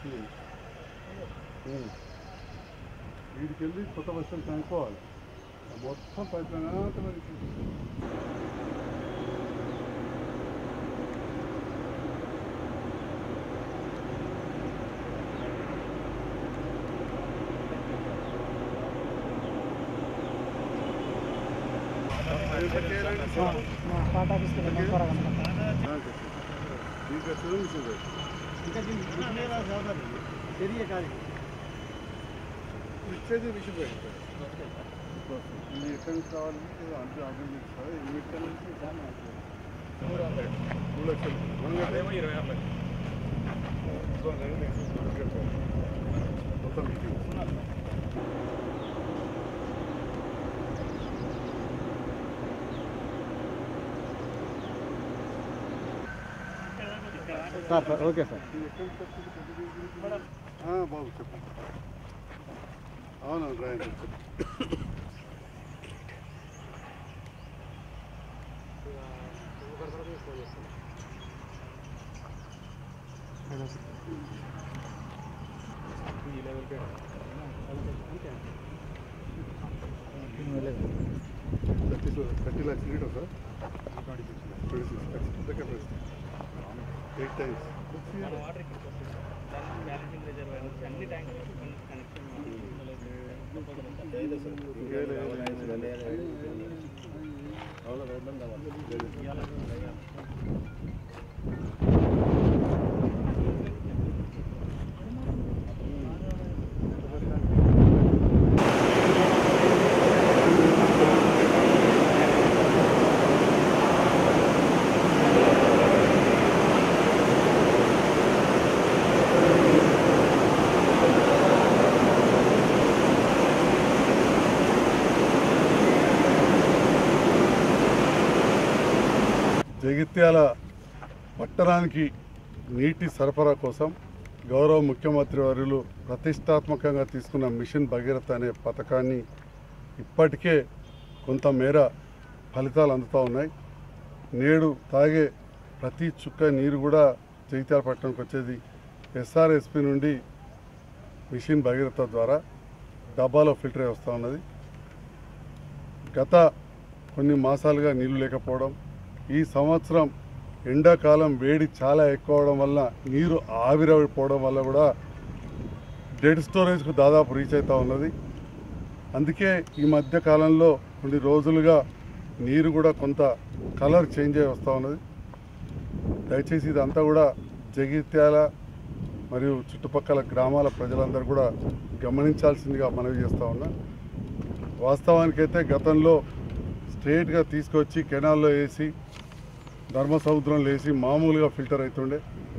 వచ్చింది వీడికి వెళ్ళి కొత్త బస్ స్టాండ్ కనుక్కోవాలి ఆ మొత్తం పైప్ లైన్ అంతా మరి మా పాట ఆఫీస్కి వెళ్ళాం త్వరగా దీనికి వస్తుంది మిషన్ రేట్. ఇంకా దీనికి మిషనే రాదు కాదు చెరియ కాదు ఇచ్చేది మిషన్ రేట్. ఇది ఎక్కడి నుంచి కావాలి ఇది అంటే అర్థం చేసుకోవాలి ఇది ఎక్కడి నుంచి మూడు లక్షలు వన్ లాక్ మొత్తం meeting. Sir sir okay sir ఇది ఎక్కడి నుంచి వచ్చింది? పెద్ద దీని గురించి? ఆ, బాబు చెప్పు అవును డ్రాయింగ్ చెప్పు thirty thirty lakhs litre sir twenty six lakhs ఎంత కెపాసిటీ ఎయిట్ టైమ్స్ జగిత్యాల పట్టణానికి నీటి సరఫరా కోసం గౌరవ ముఖ్యమంత్రి వర్యులు ప్రతిష్టాత్మకంగా తీసుకున్న మిషన్ భగీరథ అనే పథకాన్ని ఇప్పటికే కొంతమేర ఫలితాలు అందుతూ ఉన్నాయి నేడు తాగే ప్రతి చుక్క నీరు కూడా జగిత్యాల పట్టణంకి వచ్చేది ఎస్ఆర్ఎస్పి నుండి మిషన్ భగీరథ ద్వారా డబ్బాలో ఫిల్టర్ అయి వస్తూ ఉన్నది గత కొన్ని మాసాలుగా నీళ్లు లేకపోవడం ఈ సంవత్సరం ఎండాకాలం వేడి చాలా ఎక్కువ అవడం వల్ల నీరు ఆవిరైపోవడం వల్ల కూడా డెడ్ స్టోరేజ్కు దాదాపు రీచ్ అవుతూ ఉన్నది అందుకే ఈ మధ్య కాలంలో కొన్ని రోజులుగా నీరు కూడా కొంత కలర్ చేంజ్ అయి వస్తూ ఉన్నది దయచేసి ఇదంతా కూడా జగిత్యాల మరియు చుట్టుపక్కల గ్రామాల ప్రజలందరూ కూడా గమనించాల్సిందిగా మనవి చేస్తూ ఉన్నా వాస్తవానికైతే గతంలో స్ట్రేట్గా తీసుకొచ్చి కెనాల్లో వేసి ధర్మ సముద్రంలో వేసి మామూలుగా ఫిల్టర్ అవుతుండే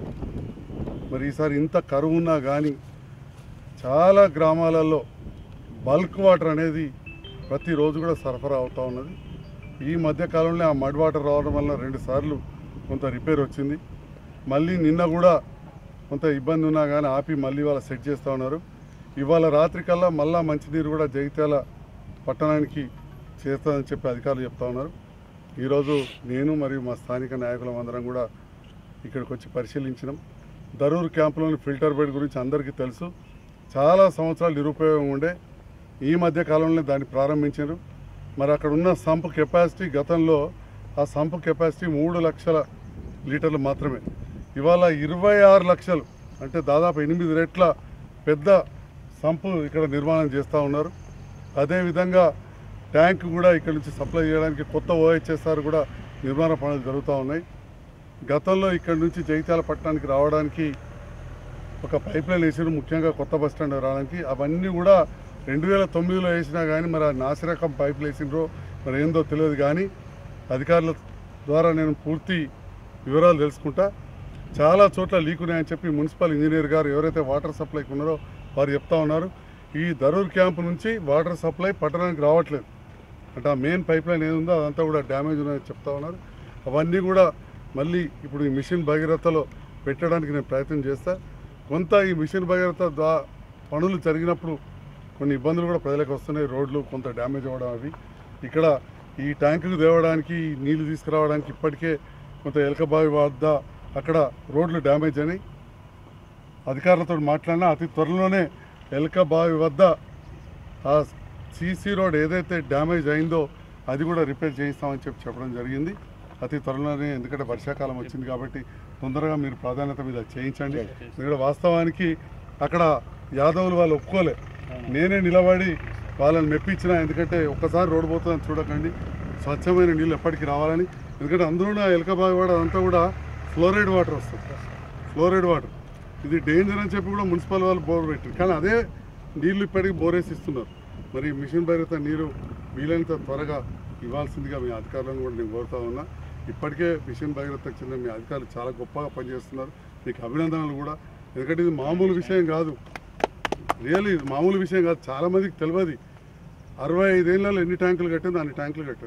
మరి ఈసారి ఇంత కరువు ఉన్నా కానీ చాలా గ్రామాలలో బల్క్ వాటర్ అనేది ప్రతిరోజు కూడా సరఫరా అవుతూ ఉన్నది ఈ మధ్య కాలంలో ఆ మడ్ వాటర్ రావడం వల్ల రెండు సార్లు కొంత రిపేర్ వచ్చింది మళ్ళీ నిన్న కూడా కొంత ఇబ్బంది ఉన్నా కానీ ఆపి మళ్ళీ వాళ్ళ సెట్ చేస్తూ ఉన్నారు ఇవాళ రాత్రి కల్లా మళ్ళా మంచినీరు కూడా జగిత్యాల పట్టణానికి చేస్తుందని చెప్పి అధికారులు చెప్తా ఉన్నారు ఈరోజు నేను మరియు మా స్థానిక నాయకులం అందరం కూడా ఇక్కడికి వచ్చి పరిశీలించినాం దరూర్ క్యాంపులోని ఫిల్టర్ బెడ్ గురించి అందరికీ తెలుసు చాలా సంవత్సరాలు నిరుపయోగం ఉండే ఈ మధ్య కాలంలో దాన్ని ప్రారంభించారు మరి అక్కడ ఉన్న సంప్ కెపాసిటీ గతంలో ఆ సంప్ కెపాసిటీ మూడు లక్షల లీటర్లు మాత్రమే ఇవాళ ఇరవై ఆరు లక్షలు అంటే దాదాపు ఎనిమిది రెట్ల పెద్ద సంపు ఇక్కడ నిర్మాణం చేస్తూ ఉన్నారు అదేవిధంగా ట్యాంక్ కూడా ఇక్కడ నుంచి సప్లై చేయడానికి కొత్త ఓహెచ్ఎస్ఆర్ కూడా నిర్మాణ పనులు జరుగుతూ ఉన్నాయి గతంలో ఇక్కడ నుంచి జగిత్యాల పట్టణానికి రావడానికి ఒక పైప్ లైన్ వేసారు ముఖ్యంగా కొత్త బస్ స్టాండ్ రావడానికి అవన్నీ కూడా రెండు వేల తొమ్మిదిలో వేసినా కానీ మరి ఆ నాసిరకం పైపులు వేసిండ్రో మరి ఏందో తెలియదు కానీ అధికారుల ద్వారా నేను పూర్తి వివరాలు తెలుసుకుంటా చాలా చోట్ల లీక్ ఉన్నాయని చెప్పి మున్సిపల్ ఇంజనీర్ గారు ఎవరైతే వాటర్ సప్లైకి ఉన్నారో వారు చెప్తా ఉన్నారు ఈ దరూర్ క్యాంప్ నుంచి వాటర్ సప్లై పట్టణానికి రావట్లేదు అంటే ఆ మెయిన్ పైప్ లైన్ ఏది ఉందో అదంతా కూడా డ్యామేజ్ ఉన్నాయని చెప్తా ఉన్నారు అవన్నీ కూడా మళ్ళీ ఇప్పుడు ఈ మిషన్ భగీరథలో పెట్టడానికి నేను ప్రయత్నం చేస్తా కొంత ఈ మిషన్ భగీరథ ద్వా పనులు జరిగినప్పుడు కొన్ని ఇబ్బందులు కూడా ప్రజలకు వస్తున్నాయి రోడ్లు కొంత డ్యామేజ్ అవ్వడం అవి ఇక్కడ ఈ ట్యాంకుకు తేవడానికి ఈ నీళ్లు తీసుకురావడానికి ఇప్పటికే కొంత ఎలకబావి వద్ద అక్కడ రోడ్లు డ్యామేజ్ అని అధికారులతో మాట్లాడినా అతి త్వరలోనే ఎల్క బావి వద్ద ఆ సీసీ రోడ్ ఏదైతే డ్యామేజ్ అయిందో అది కూడా రిపేర్ చేయిస్తామని చెప్పి చెప్పడం జరిగింది అతి త్వరలోనే ఎందుకంటే వర్షాకాలం వచ్చింది కాబట్టి తొందరగా మీరు ప్రాధాన్యత మీద చేయించండి ఎందుకంటే వాస్తవానికి అక్కడ యాదవులు వాళ్ళు ఒప్పుకోలే నేనే నిలబడి వాళ్ళని మెప్పించిన ఎందుకంటే ఒక్కసారి రోడ్డు పోతుందని చూడకండి స్వచ్ఛమైన నీళ్ళు ఎప్పటికీ రావాలని ఎందుకంటే అందులో ఎలకబావి వాడ అదంతా కూడా ఫ్లోరైడ్ వాటర్ వస్తుంది ఫ్లోరైడ్ వాటర్ ఇది డేంజర్ అని చెప్పి కూడా మున్సిపల్ వాళ్ళు బోర్ పెట్టారు కానీ అదే నీళ్లు ఇప్పటికీ బోరేసి ఇస్తున్నారు మరి మిషన్ భరిత నీరు వీలైనంత త్వరగా ఇవ్వాల్సిందిగా మీ అధికారులను కూడా నేను కోరుతా ఉన్నా ఇప్పటికే మిషన్ భగీరథకు చెందిన మీ అధికారులు చాలా గొప్పగా పనిచేస్తున్నారు మీకు అభినందనలు కూడా ఎందుకంటే ఇది మామూలు విషయం కాదు రియల్లీ ఇది మామూలు విషయం కాదు చాలామందికి తెలియదు అరవై ఐదేళ్లలో ఎన్ని ట్యాంకులు కట్టారు అన్ని ట్యాంకులు కట్టారు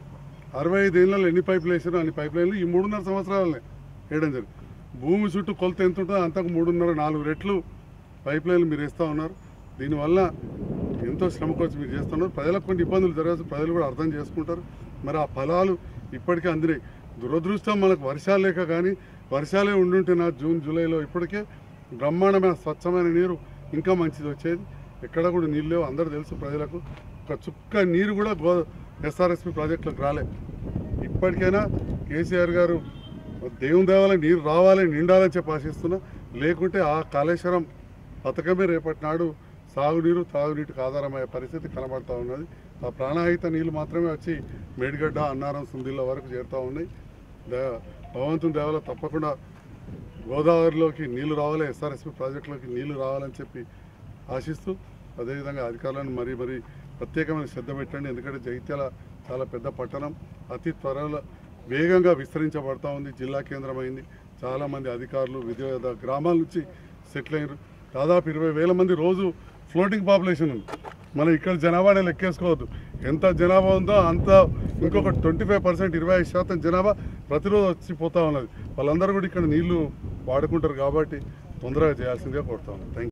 అరవై ఐదేళ్లలో ఎన్ని పైపులు వేసారో అన్ని పైప్ లైన్లు ఈ మూడున్నర సంవత్సరాలనే వేయడం జరిగింది భూమి చుట్టూ కొలత ఎంత ఉంటుందో అంతకు మూడున్నర నాలుగు రెట్లు పైప్ లైన్లు మీరు వేస్తూ ఉన్నారు దీనివల్ల ఎంతో శ్రమ ఖర్చు మీరు చేస్తున్నారు ప్రజలకు కొన్ని ఇబ్బందులు జరగచ్చు ప్రజలు కూడా అర్థం చేసుకుంటారు మరి ఆ ఫలాలు ఇప్పటికే అందినాయి దురదృష్టం మనకు వర్షాలు లేక కానీ వర్షాలే ఉండుంటే నా జూన్ జూలైలో ఇప్పటికే బ్రహ్మాండమైన స్వచ్ఛమైన నీరు ఇంకా మంచిది వచ్చేది ఎక్కడ కూడా నీళ్ళు లేవు అందరూ తెలుసు ప్రజలకు ఒక చుక్క నీరు కూడా గో ఎస్ఆర్ఎస్పి ప్రాజెక్టులకు రాలే ఇప్పటికైనా కేసీఆర్ గారు దేవుని దేవాల నీరు రావాలి నిండాలని చెప్పి ఆశిస్తున్నా లేకుంటే ఆ కాళేశ్వరం పథకమే రేపటి నాడు సాగునీరు తాగునీటికి ఆధారమయ్యే పరిస్థితి కనబడతా ఉన్నది ఆ ప్రాణాహిత నీళ్ళు మాత్రమే వచ్చి మేడిగడ్డ అన్నారం సుందిల్ల వరకు చేరుతూ ఉన్నాయి దే భగవంతుని దేవాల తప్పకుండా గోదావరిలోకి నీళ్లు రావాలి ఎస్ఆర్ఎస్పి ప్రాజెక్టులోకి నీళ్లు రావాలని చెప్పి ఆశిస్తూ అదేవిధంగా అధికారులను మరీ మరీ ప్రత్యేకమైన శ్రద్ధ పెట్టండి ఎందుకంటే జగిత్యాల చాలా పెద్ద పట్టణం అతి త్వరలో వేగంగా విస్తరించబడతా ఉంది జిల్లా కేంద్రమైంది చాలామంది అధికారులు వివిధ గ్రామాల నుంచి సెటిల్ అయ్యారు దాదాపు ఇరవై వేల మంది రోజు ఫ్లోటింగ్ పాపులేషన్ ఉంది మనం ఇక్కడ జనాభానే లెక్కేసుకోవద్దు ఎంత జనాభా ఉందో అంత ఇంకొక ట్వంటీ ఫైవ్ పర్సెంట్ ఇరవై ఐదు శాతం జనాభా ప్రతిరోజు వచ్చిపోతూ ఉన్నది వాళ్ళందరూ కూడా ఇక్కడ నీళ్లు వాడుకుంటారు కాబట్టి తొందరగా చేయాల్సిందిగా కోరుతా ఉన్నాను థ్యాంక్